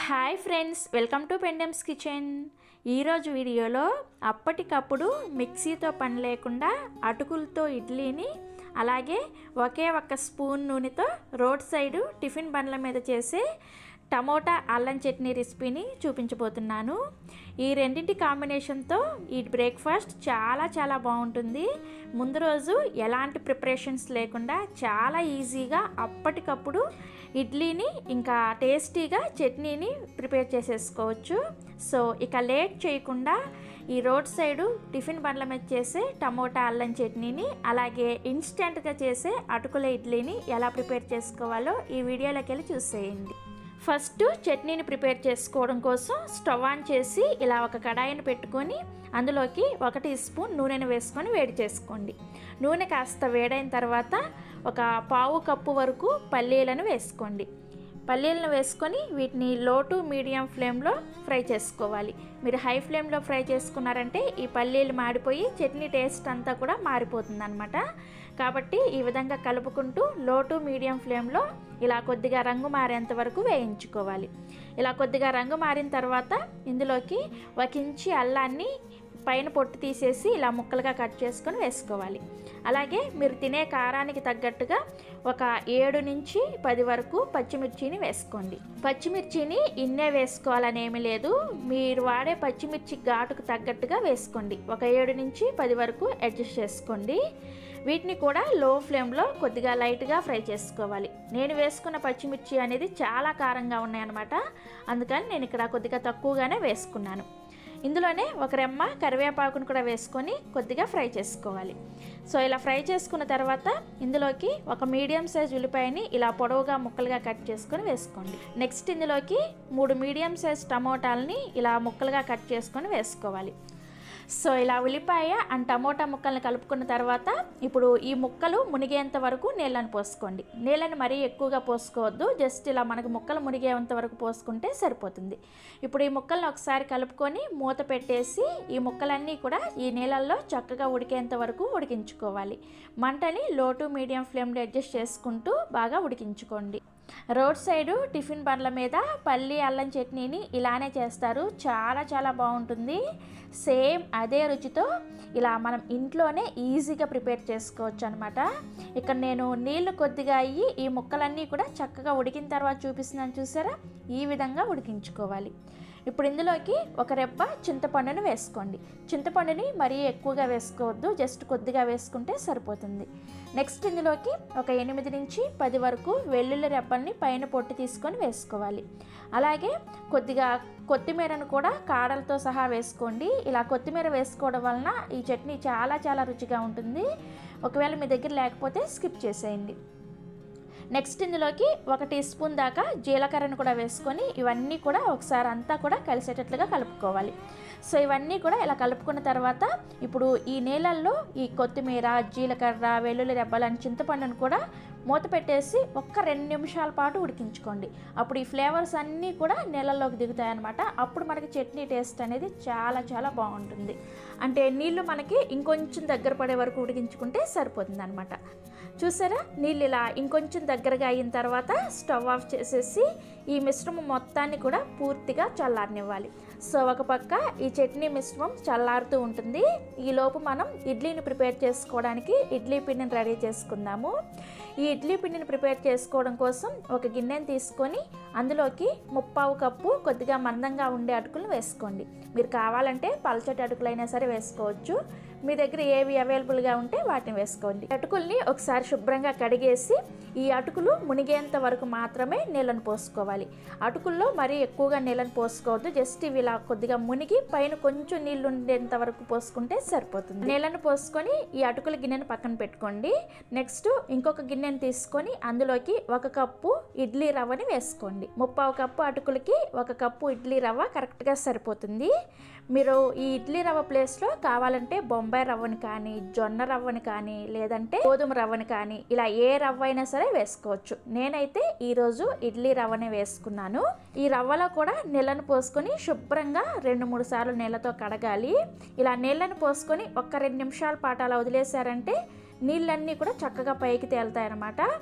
hi friends welcome to Pendem's kitchen ఈరోజు వీడియోలో అప్పటికప్పుడు మిక్సీతో పని లేకుండా అటుకులతో ఇడ్లీని అలాగే ఒకే ఒక్క స్పూన్ నూనెతో రోడ్ సైడు టిఫిన్ బండ్ల మీద చేసే టమోటా అల్లం చట్నీ రెసిపీని చూపించబోతున్నాను ఈ రెండింటి కాంబినేషన్తో ఈ బ్రేక్ఫాస్ట్ చాలా చాలా బాగుంటుంది ముందు రోజు ఎలాంటి ప్రిపరేషన్స్ లేకుండా చాలా ఈజీగా అప్పటికప్పుడు ఇడ్లీని ఇంకా టేస్టీగా చట్నీని ప్రిపేర్ చేసేసుకోవచ్చు సో ఇక లేట్ చేయకుండా ఈ రోడ్ సైడు టిఫిన్ బండ్ల మీద చేసే టమోటా అల్లం చట్నీని అలాగే ఇన్స్టెంట్గా చేసే అటుకుల ఇడ్లీని ఎలా ప్రిపేర్ చేసుకోవాలో ఈ వీడియోలోకి వెళ్ళి చూసేయండి ఫస్ట్ చట్నీని ప్రిపేర్ చేసుకోవడం కోసం స్టవ్ ఆన్ చేసి ఇలా ఒక కడాయిని పెట్టుకొని అందులోకి ఒక టీ స్పూన్ నూనెను వేసుకొని వేడి చేసుకోండి నూనె కాస్త వేడైన తర్వాత ఒక పావు కప్పు వరకు పల్లీలను వేసుకోండి పల్లీలను వేసుకొని వీటిని లో టు మీడియం ఫ్లేమ్లో ఫ్రై చేసుకోవాలి మీరు హై ఫ్లేమ్లో ఫ్రై చేసుకున్నారంటే ఈ పల్లీలు మాడిపోయి చట్నీ టేస్ట్ అంతా కూడా మారిపోతుంది అనమాట కాబట్టి ఈ విధంగా కలుపుకుంటూ లో టు మీడియం ఫ్లేమ్లో ఇలా కొద్దిగా రంగు మారేంత వరకు వేయించుకోవాలి ఇలా కొద్దిగా రంగు మారిన తర్వాత ఇందులోకి ఒక ఇంచి అల్లాన్ని పైన పొట్టు తీసేసి ఇలా ముక్కలుగా కట్ చేసుకొని వేసుకోవాలి అలాగే మీరు తినే కారానికి తగ్గట్టుగా ఒక ఏడు నుంచి పది వరకు పచ్చిమిర్చిని వేసుకోండి పచ్చిమిర్చిని ఇన్నే వేసుకోవాలని ఏమీ లేదు మీరు వాడే పచ్చిమిర్చి ఘాటుకు తగ్గట్టుగా వేసుకోండి ఒక ఏడు నుంచి పది వరకు అడ్జస్ట్ చేసుకోండి వీటిని కూడా లో ఫ్లేమ్లో కొద్దిగా లైట్గా ఫ్రై చేసుకోవాలి నేను వేసుకున్న పచ్చిమిర్చి అనేది చాలా కారంగా ఉన్నాయన్నమాట అందుకని నేను ఇక్కడ కొద్దిగా తక్కువగానే వేసుకున్నాను ఇందులోనే ఒక రెమ్మ కరివేపాకును కూడా వేసుకొని కొద్దిగా ఫ్రై చేసుకోవాలి సో ఇలా ఫ్రై చేసుకున్న తర్వాత ఇందులోకి ఒక మీడియం సైజ్ ఉల్లిపాయని ఇలా పొడవుగా ముక్కలుగా కట్ చేసుకొని వేసుకోండి నెక్స్ట్ ఇందులోకి మూడు మీడియం సైజ్ టమోటాలని ఇలా ముక్కలుగా కట్ చేసుకొని వేసుకోవాలి సో ఇలా ఉల్లిపాయ అండ్ టమోటా ముక్కల్ని కలుపుకున్న తర్వాత ఇప్పుడు ఈ ముక్కలు మునిగేంత వరకు నీళ్ళని పోసుకోండి నీళ్ళని మరీ ఎక్కువగా పోసుకోవద్దు జస్ట్ ఇలా మనకు ముక్కలు మునిగేంత వరకు పోసుకుంటే సరిపోతుంది ఇప్పుడు ఈ ముక్కల్ని ఒకసారి కలుపుకొని మూత పెట్టేసి ఈ ముక్కలన్నీ కూడా ఈ నీళ్ళల్లో చక్కగా ఉడికేంత వరకు ఉడికించుకోవాలి మంటని లో టు మీడియం ఫ్లేమ్లో అడ్జస్ట్ చేసుకుంటూ బాగా ఉడికించుకోండి రోడ్ సైడు టిఫిన్ బండ్ల మీద పల్లి అల్లం చట్నీని ఇలానే చేస్తారు చాలా చాలా బాగుంటుంది సేమ్ అదే రుచితో ఇలా మనం ఇంట్లోనే ఈజీగా ప్రిపేర్ చేసుకోవచ్చు అనమాట ఇక్కడ నేను నీళ్లు కొద్దిగా అయ్యి ఈ ముక్కలన్నీ కూడా చక్కగా ఉడికిన తర్వాత చూపిస్తున్నాను చూసారా ఈ విధంగా ఉడికించుకోవాలి ఇప్పుడు ఇందులోకి ఒక రెబ్బ చింతపండుని వేసుకోండి చింతపండుని మరీ ఎక్కువగా వేసుకోవద్దు జస్ట్ కొద్దిగా వేసుకుంటే సరిపోతుంది నెక్స్ట్ ఇందులోకి ఒక ఎనిమిది నుంచి పది వరకు వెల్లుల్లి రెబ్బల్ని పైన పొట్టు తీసుకొని వేసుకోవాలి అలాగే కొద్దిగా కొత్తిమీరను కూడా కాడలతో సహా వేసుకోండి ఇలా కొత్తిమీర వేసుకోవడం వలన ఈ చట్నీ చాలా చాలా రుచిగా ఉంటుంది ఒకవేళ మీ దగ్గర లేకపోతే స్కిప్ చేసేయండి నెక్స్ట్ ఇందులోకి ఒక టీ స్పూన్ దాకా జీలకర్రను కూడా వేసుకొని ఇవన్నీ కూడా ఒకసారి అంతా కూడా కలిసేటట్లుగా కలుపుకోవాలి సో ఇవన్నీ కూడా ఇలా కలుపుకున్న తర్వాత ఇప్పుడు ఈ నీళ్ళల్లో ఈ కొత్తిమీర జీలకర్ర వెల్లుల్లి రెబ్బలని చింతపండును కూడా మూత పెట్టేసి ఒక్క రెండు నిమిషాల పాటు ఉడికించుకోండి అప్పుడు ఈ ఫ్లేవర్స్ అన్నీ కూడా నీళ్ళల్లోకి దిగుతాయి అనమాట అప్పుడు మనకి చట్నీ టేస్ట్ అనేది చాలా చాలా బాగుంటుంది అంటే నీళ్ళు మనకి ఇంకొంచెం దగ్గర పడే వరకు ఉడికించుకుంటే సరిపోతుంది అనమాట చూసారా నీళ్ళు ఇలా ఇంకొంచెం దగ్గరగా అయిన తర్వాత స్టవ్ ఆఫ్ చేసేసి ఈ మిశ్రమం మొత్తాన్ని కూడా పూర్తిగా చల్లారనివ్వాలి సో ఒక పక్క ఈ చట్నీ మిశ్రమం చల్లారుతూ ఉంటుంది ఈలోపు మనం ఇడ్లీని ప్రిపేర్ చేసుకోవడానికి ఇడ్లీ పిండిని రెడీ చేసుకుందాము ఈ ఇడ్లీ పిండిని ప్రిపేర్ చేసుకోవడం కోసం ఒక గిన్నెని తీసుకొని అందులోకి ముప్పావు కప్పు కొద్దిగా మందంగా ఉండే అటుకులను వేసుకోండి మీరు కావాలంటే పల్చటి అటుకులైనా సరే వేసుకోవచ్చు మీ దగ్గర ఏవి అవైలబుల్గా ఉంటే వాటిని వేసుకోండి అటుకుల్ని ఒకసారి శుభ్రంగా కడిగేసి ఈ అటుకులు మునిగేంత వరకు మాత్రమే నీళ్ళను పోసుకోవాలి అటుకుల్లో మరీ ఎక్కువగా నీళ్ళని పోసుకోవద్దు జస్ట్ ఇవి ఇలా కొద్దిగా మునిగి పైన కొంచెం నీళ్ళు ఉండేంత వరకు పోసుకుంటే సరిపోతుంది నీళ్ళను పోసుకొని ఈ అటుకుల గిన్నెను పక్కన పెట్టుకోండి నెక్స్ట్ ఇంకొక గిన్నెను తీసుకొని అందులోకి ఒక కప్పు ఇడ్లీ రవ్వని వేసుకోండి ముప్పావు కప్పు అటుకులకి ఒక కప్పు ఇడ్లీ రవ్వ కరెక్ట్గా సరిపోతుంది మీరు ఈ ఇడ్లీ రవ్వ ప్లేస్లో కావాలంటే బొంబాయి రవ్వని కానీ జొన్న రవ్వని కానీ లేదంటే గోధుమ రవ్వని కానీ ఇలా ఏ రవ్వ అయినా సరే వేసుకోవచ్చు నేనైతే ఈరోజు ఇడ్లీ రవ్వనే వేసుకున్నాను ఈ రవ్వలో కూడా నీళ్ళను పోసుకొని శుభ్రంగా రెండు మూడు సార్లు నీళ్ళతో కడగాలి ఇలా నీళ్ళను పోసుకొని ఒక్క రెండు నిమిషాల పాటు అలా వదిలేశారంటే నీళ్ళన్నీ కూడా చక్కగా పైకి తేలుతాయి అన్నమాట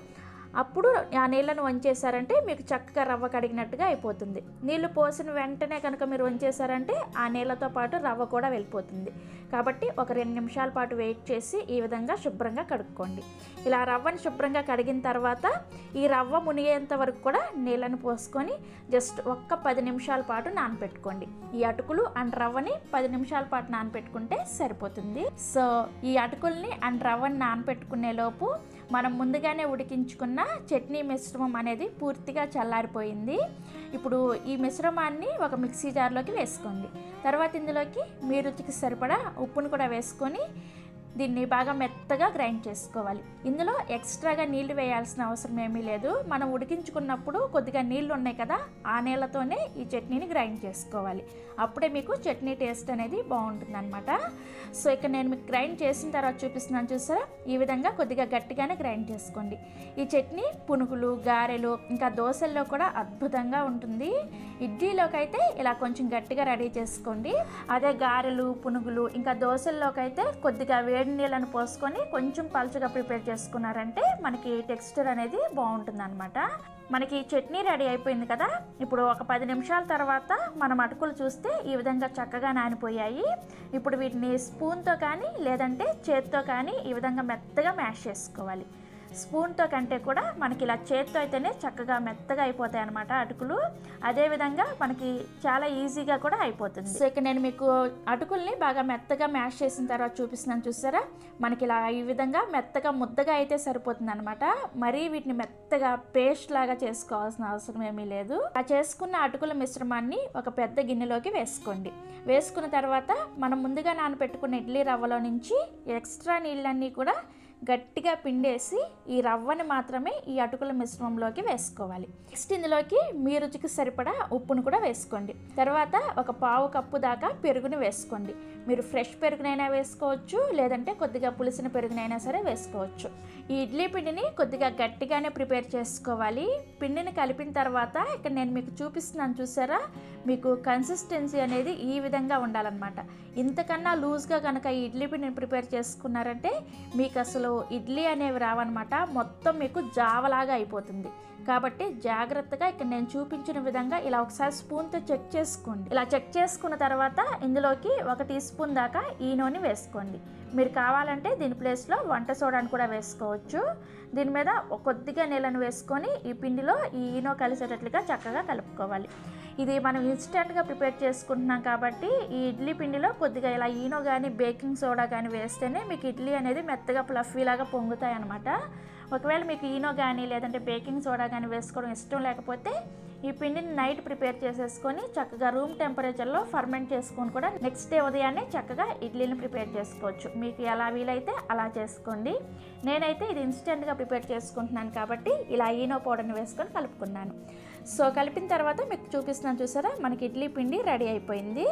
అప్పుడు ఆ నీళ్ళను వంచేసారంటే మీకు చక్కగా రవ్వ కడిగినట్టుగా అయిపోతుంది నీళ్లు పోసిన వెంటనే కనుక మీరు వంచేసారంటే ఆ నీళ్ళతో పాటు రవ్వ కూడా వెళ్ళిపోతుంది కాబట్టి ఒక రెండు నిమిషాల పాటు వెయిట్ చేసి ఈ విధంగా శుభ్రంగా కడుక్కోండి ఇలా రవ్వని శుభ్రంగా కడిగిన తర్వాత ఈ రవ్వ మునిగేంత వరకు కూడా నీళ్ళని పోసుకొని జస్ట్ ఒక్క పది నిమిషాల పాటు నానపెట్టుకోండి ఈ అటుకులు అండ్ రవ్వని పది నిమిషాల పాటు నానపెట్టుకుంటే సరిపోతుంది సో ఈ అటుకుల్ని అండ్ రవ్వని నానపెట్టుకునే లోపు మనం ముందుగానే ఉడికించుకున్న చట్నీ మిశ్రమం అనేది పూర్తిగా చల్లారిపోయింది ఇప్పుడు ఈ మిశ్రమాన్ని ఒక మిక్సీ జార్లోకి వేసుకోండి తర్వాత ఇందులోకి మీ రుచికి సరిపడా ఉప్పును కూడా వేసుకొని దీన్ని బాగా మెత్తగా గ్రైండ్ చేసుకోవాలి ఇందులో ఎక్స్ట్రాగా నీళ్లు వేయాల్సిన అవసరం ఏమీ లేదు మనం ఉడికించుకున్నప్పుడు కొద్దిగా నీళ్లు ఉన్నాయి కదా ఆ నీళ్ళతోనే ఈ చట్నీని గ్రైండ్ చేసుకోవాలి అప్పుడే మీకు చట్నీ టేస్ట్ అనేది బాగుంటుంది అనమాట సో ఇక్కడ నేను మీకు గ్రైండ్ చేసిన తర్వాత చూపిస్తున్నాను చూసారా ఈ విధంగా కొద్దిగా గట్టిగానే గ్రైండ్ చేసుకోండి ఈ చట్నీ పునుగులు గారెలు ఇంకా దోశల్లో కూడా అద్భుతంగా ఉంటుంది ఇడ్లీలోకి అయితే ఇలా కొంచెం గట్టిగా రెడీ చేసుకోండి అదే గారెలు పునుగులు ఇంకా దోశల్లోకి అయితే కొద్దిగా వేడి నీళ్ళను పోసుకొని కొంచెం పలుచగా ప్రిపేర్ చేసుకున్నారంటే మనకి టెక్స్చర్ అనేది బాగుంటుంది అనమాట మనకి చట్నీ రెడీ అయిపోయింది కదా ఇప్పుడు ఒక పది నిమిషాల తర్వాత మనం అటుకులు చూస్తే ఈ విధంగా చక్కగా నానిపోయాయి ఇప్పుడు వీటిని స్పూన్తో కానీ లేదంటే చేత్తో కానీ ఈ విధంగా మెత్తగా మ్యాష్ చేసుకోవాలి స్పూన్తో కంటే కూడా మనకి ఇలా చేత్తో అయితేనే చక్కగా మెత్తగా అయిపోతాయి అనమాట అటుకులు అదేవిధంగా మనకి చాలా ఈజీగా కూడా అయిపోతుంది సో ఇక్కడ నేను మీకు అటుకుల్ని బాగా మెత్తగా మ్యాష్ చేసిన తర్వాత చూపిస్తున్నాను చూసారా మనకి ఇలా ఈ విధంగా మెత్తగా ముద్దగా అయితే సరిపోతుంది అనమాట మరీ వీటిని మెత్తగా పేస్ట్ లాగా చేసుకోవాల్సిన అవసరం ఏమీ లేదు ఆ చేసుకున్న అటుకుల మిశ్రమాన్ని ఒక పెద్ద గిన్నెలోకి వేసుకోండి వేసుకున్న తర్వాత మనం ముందుగా నానబెట్టుకున్న ఇడ్లీ రవ్వలో నుంచి ఎక్స్ట్రా నీళ్ళన్నీ కూడా గట్టిగా పిండేసి ఈ రవ్వని మాత్రమే ఈ అటుకుల మిశ్రమంలోకి వేసుకోవాలి నెక్స్ట్ ఇందులోకి మీ రుచికి సరిపడా ఉప్పును కూడా వేసుకోండి తర్వాత ఒక పావు కప్పు దాకా పెరుగుని వేసుకోండి మీరు ఫ్రెష్ పెరుగునైనా వేసుకోవచ్చు లేదంటే కొద్దిగా పులిసిన పెరుగునైనా సరే వేసుకోవచ్చు ఈ ఇడ్లీ పిండిని కొద్దిగా గట్టిగానే ప్రిపేర్ చేసుకోవాలి పిండిని కలిపిన తర్వాత ఇక్కడ నేను మీకు చూపిస్తున్నాను చూసారా మీకు కన్సిస్టెన్సీ అనేది ఈ విధంగా ఉండాలన్నమాట ఇంతకన్నా లూజ్గా కనుక ఈ ఇడ్లీ పిండిని ప్రిపేర్ చేసుకున్నారంటే మీకు అసలు ఇడ్లీ అనేవి రావన్నమాట మొత్తం మీకు జావలాగా అయిపోతుంది కాబట్టి జాగ్రత్తగా ఇక్కడ నేను చూపించిన విధంగా ఇలా ఒకసారి స్పూన్తో చెక్ చేసుకోండి ఇలా చెక్ చేసుకున్న తర్వాత ఇందులోకి ఒక టీ స్పూన్ దాకా ఈనోని వేసుకోండి మీరు కావాలంటే దీని ప్లేస్లో వంట సోడాని కూడా వేసుకోవచ్చు దీని మీద కొద్దిగా నీళ్ళను వేసుకొని ఈ పిండిలో ఈ ఈనో కలిసేటట్లుగా చక్కగా కలుపుకోవాలి ఇది మనం ఇన్స్టెంట్గా ప్రిపేర్ చేసుకుంటున్నాం కాబట్టి ఈ ఇడ్లీ పిండిలో కొద్దిగా ఇలా ఈనో కానీ బేకింగ్ సోడా కానీ వేస్తేనే మీకు ఇడ్లీ అనేది మెత్తగా ఫ్లఫీలాగా పొంగుతాయి అనమాట ఒకవేళ మీకు ఈనో కానీ లేదంటే బేకింగ్ సోడా కానీ వేసుకోవడం ఇష్టం లేకపోతే ఈ పిండిని నైట్ ప్రిపేర్ చేసేసుకొని చక్కగా రూమ్ టెంపరేచర్లో ఫర్మెంట్ చేసుకొని కూడా నెక్స్ట్ డే ఉదయాన్నే చక్కగా ఇడ్లీని ప్రిపేర్ చేసుకోవచ్చు మీకు ఎలా వీలైతే అలా చేసుకోండి నేనైతే ఇది ఇన్స్టెంట్గా ప్రిపేర్ చేసుకుంటున్నాను కాబట్టి ఇలా ఈనో పౌడర్ని వేసుకొని కలుపుకున్నాను సో కలిపిన తర్వాత మీకు చూపిస్తున్నాను చూసారా మనకి ఇడ్లీ పిండి రెడీ అయిపోయింది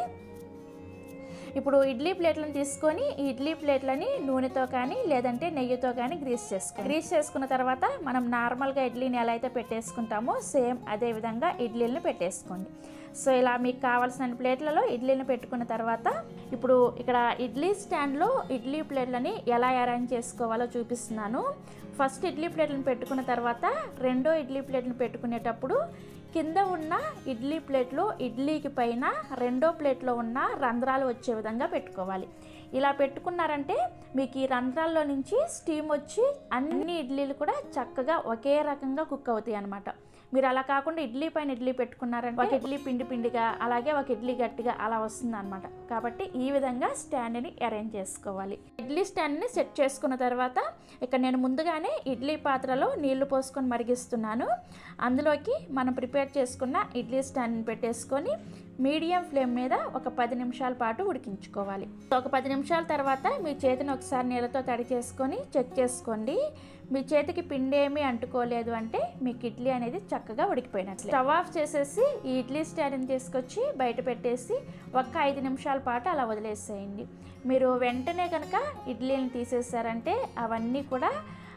ఇప్పుడు ఇడ్లీ ప్లేట్లను తీసుకొని ఈ ఇడ్లీ ప్లేట్లని నూనెతో కానీ లేదంటే నెయ్యితో కానీ గ్రీస్ చేసుకోండి గ్రీస్ చేసుకున్న తర్వాత మనం నార్మల్గా ఇడ్లీని ఎలా అయితే పెట్టేసుకుంటామో సేమ్ అదే విధంగా ఇడ్లీలను పెట్టేసుకోండి సో ఇలా మీకు కావాల్సిన ప్లేట్లలో ఇడ్లీని పెట్టుకున్న తర్వాత ఇప్పుడు ఇక్కడ ఇడ్లీ స్టాండ్లో ఇడ్లీ ప్లేట్లని ఎలా అరేంజ్ చేసుకోవాలో చూపిస్తున్నాను ఫస్ట్ ఇడ్లీ ప్లేట్లను పెట్టుకున్న తర్వాత రెండో ఇడ్లీ ప్లేట్లను పెట్టుకునేటప్పుడు కింద ఉన్న ఇడ్లీ ప్లేట్లో ఇడ్లీకి పైన రెండో ప్లేట్లో ఉన్న రంధ్రాలు వచ్చే విధంగా పెట్టుకోవాలి ఇలా పెట్టుకున్నారంటే మీకు ఈ రంధ్రాల్లో నుంచి స్టీమ్ వచ్చి అన్ని ఇడ్లీలు కూడా చక్కగా ఒకే రకంగా కుక్ అవుతాయి అన్నమాట మీరు అలా కాకుండా ఇడ్లీ పైన ఇడ్లీ పెట్టుకున్నారంటే ఒక ఇడ్లీ పిండి పిండిగా అలాగే ఒక ఇడ్లీ గట్టిగా అలా వస్తుంది అనమాట కాబట్టి ఈ విధంగా స్టాండ్ని అరేంజ్ చేసుకోవాలి ఇడ్లీ స్టాండ్ని సెట్ చేసుకున్న తర్వాత ఇక్కడ నేను ముందుగానే ఇడ్లీ పాత్రలో నీళ్లు పోసుకొని మరిగిస్తున్నాను అందులోకి మనం ప్రిపేర్ చేసుకున్న ఇడ్లీ స్టాండ్ని పెట్టేసుకొని మీడియం ఫ్లేమ్ మీద ఒక పది నిమిషాల పాటు ఉడికించుకోవాలి ఒక పది నిమిషాల తర్వాత మీ చేతిని ఒకసారి నీళ్ళతో తడి చేసుకొని చెక్ చేసుకోండి మీ చేతికి పిండి ఏమీ అంటుకోలేదు అంటే మీకు ఇడ్లీ అనేది చక్కగా ఉడికిపోయినట్లే స్టవ్ ఆఫ్ చేసేసి ఈ ఇడ్లీ స్టాండ్ని తీసుకొచ్చి బయట పెట్టేసి ఒక్క ఐదు నిమిషాల పాటు అలా వదిలేసేయండి మీరు వెంటనే కనుక ఇడ్లీని తీసేసారంటే అవన్నీ కూడా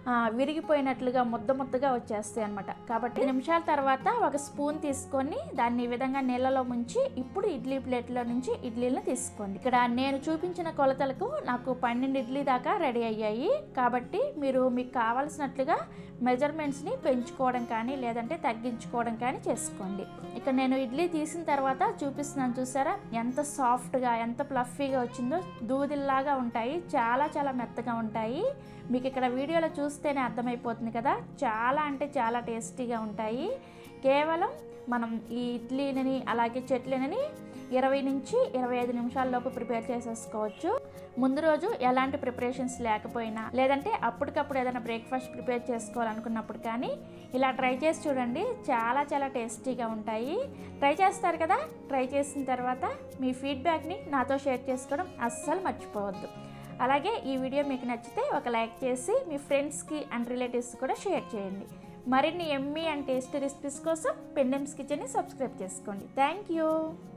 ఆ, విరిగిపోయినట్లుగా ముద్ద ముద్దగా వచ్చేస్తాయి అనమాట కాబట్టి ఐదు నిమిషాల తర్వాత ఒక స్పూన్ తీసుకొని దాన్ని ఈ విధంగా నీళ్ళలో ముంచి ఇప్పుడు ఇడ్లీ ప్లేట్లో నుంచి ఇడ్లీలను తీసుకోండి ఇక్కడ నేను చూపించిన కొలతలకు నాకు పన్నెండు ఇడ్లీ దాకా రెడీ అయ్యాయి కాబట్టి మీరు మీకు కావాల్సినట్లుగా మెజర్మెంట్స్ని పెంచుకోవడం కానీ లేదంటే తగ్గించుకోవడం కానీ చేసుకోండి ఇక్కడ నేను ఇడ్లీ తీసిన తర్వాత చూపిస్తున్నాను చూసారా ఎంత సాఫ్ట్గా ఎంత ప్లఫీగా వచ్చిందో దూదిల్లాగా ఉంటాయి చాలా చాలా మెత్తగా ఉంటాయి మీకు ఇక్కడ వీడియోలో చూస్తేనే అర్థమైపోతుంది కదా చాలా అంటే చాలా టేస్టీగా ఉంటాయి కేవలం మనం ఈ ఇడ్లీని అలాగే చట్నీని ఇరవై నుంచి ఇరవై ఐదు నిమిషాల్లోపు ప్రిపేర్ చేసేసుకోవచ్చు ముందు రోజు ఎలాంటి ప్రిపరేషన్స్ లేకపోయినా లేదంటే అప్పటికప్పుడు ఏదైనా బ్రేక్ఫాస్ట్ ప్రిపేర్ చేసుకోవాలనుకున్నప్పుడు కానీ ఇలా ట్రై చేసి చూడండి చాలా చాలా టేస్టీగా ఉంటాయి ట్రై చేస్తారు కదా ట్రై చేసిన తర్వాత మీ ఫీడ్బ్యాక్ని నాతో షేర్ చేసుకోవడం అస్సలు మర్చిపోవద్దు అలాగే ఈ వీడియో మీకు నచ్చితే ఒక లైక్ చేసి మీ ఫ్రెండ్స్కి అండ్ రిలేటివ్స్ కూడా షేర్ చేయండి మరిన్ని ఎమ్మీ అండ్ టేస్టీ రెసిపీస్ కోసం పెండెమ్స్ కిచెన్ని సబ్స్క్రైబ్ చేసుకోండి థ్యాంక్ యూ